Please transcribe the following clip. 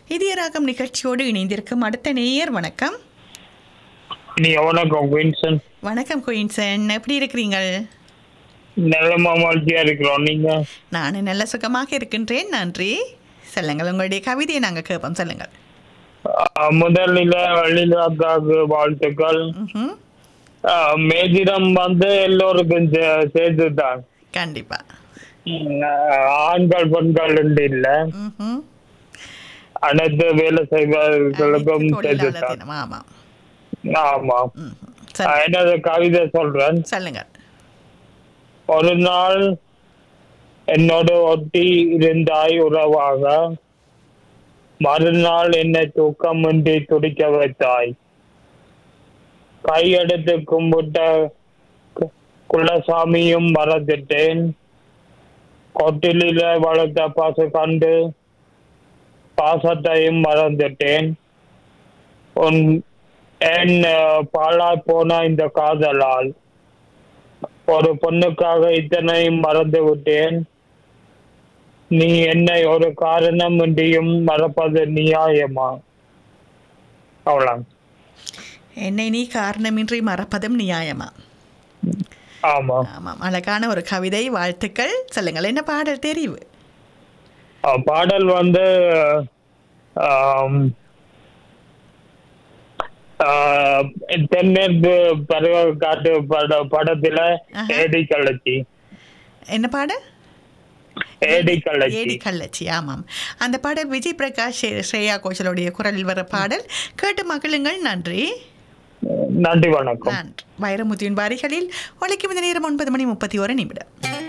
இதயராகம் நிகழ்ச்சியோடு இணைந்திருக்கும் அடுத்த நேயர் வணக்கம் நீ வணக்கம் குயின்சன் வணக்கம் குயின்சன் எப்படி இருக்கிறீங்கள் நல்ல மகிழ்ச்சியா இருக்கிறோம் நீங்க நான் நல்ல சுகமாக இருக்கின்றேன் நன்றி சொல்லுங்கள் உங்களுடைய கவிதையை நாங்கள் கேட்போம் சொல்லுங்கள் அஹ், முதலில் வெளிநாட்டாக்கு வாழ்த்துக்கள் ம்ஹும். அஹ், மேஜிடம் வந்து எல்லோருக்கும் சே- சேர்த்துதான் கண்டிப்பா உம், அஹ், ஆண்கள் பெண்கள் என்று இல்ல ம்ஹும். அனைத்து வேலை செய்பவர்களுக்கும் அனைத்து தொழிலாளர் சேர்த்துதான் தினம், ஆமாம் ஆமா ம்ஹும். அஹ், சரி, எனது கவிதை சொல்றேன் சொல்லுங்கள் ஒரு நாள் என்னோடு ஒட்டி இருந்தாய் உறவாக மறுநாள் என்னை தூக்கமின்றி துடிக்க வைத்தாய் கையெடுத்து கும்பிட்ட கு- குலசாமியும் மறந்துட்டேன் கொட்டிலில வளர்த்த பசு கண்டு பாசத்தையும் மறந்துட்டேன் உன் என் அஹ், பாழாய் போன இந்த காதலால் ஒரு பொண்ணுக்காக இத்தனையும் மறந்து விட்டேன் நீ என்னை ஒரு காரணம் இன்றியும் மறப்பது நியாயமா அவ்வளோ என்னை நீ காரணமின்றி மறப்பதும் நியாயமா ஆமா ஆமாம் அழகான ஒரு கவிதை வாழ்த்துக்கள் சொல்லுங்கள் என்ன பாடல் தெரிவு அஹ் பாடல் வந்து ஆம், ஆஹ், தென்மேற்கு பருவ காட்டு பட படத்துல ஆஹா. ஏடி கள்ளச்சி என்ன பாடல் ஏடி கள்ளச்சி ஏடி கள்ளச்சி ஆமாம் அந்த பாடல் விஜய் பிரகாஷ் ஸ்ரே- ஸ்ரேயா கோஷலுடைய குரலில் வர பாடல் கேட்டு மகிழுங்கள் நன்றி நன்றி வணக்கம் நன்றி வைரமுத்துவின் வாரிகளில் ஒழிக்கும் இந்த நேரம் ஒன்பது மணி முப்பத்தி ஒரு நிமிடம்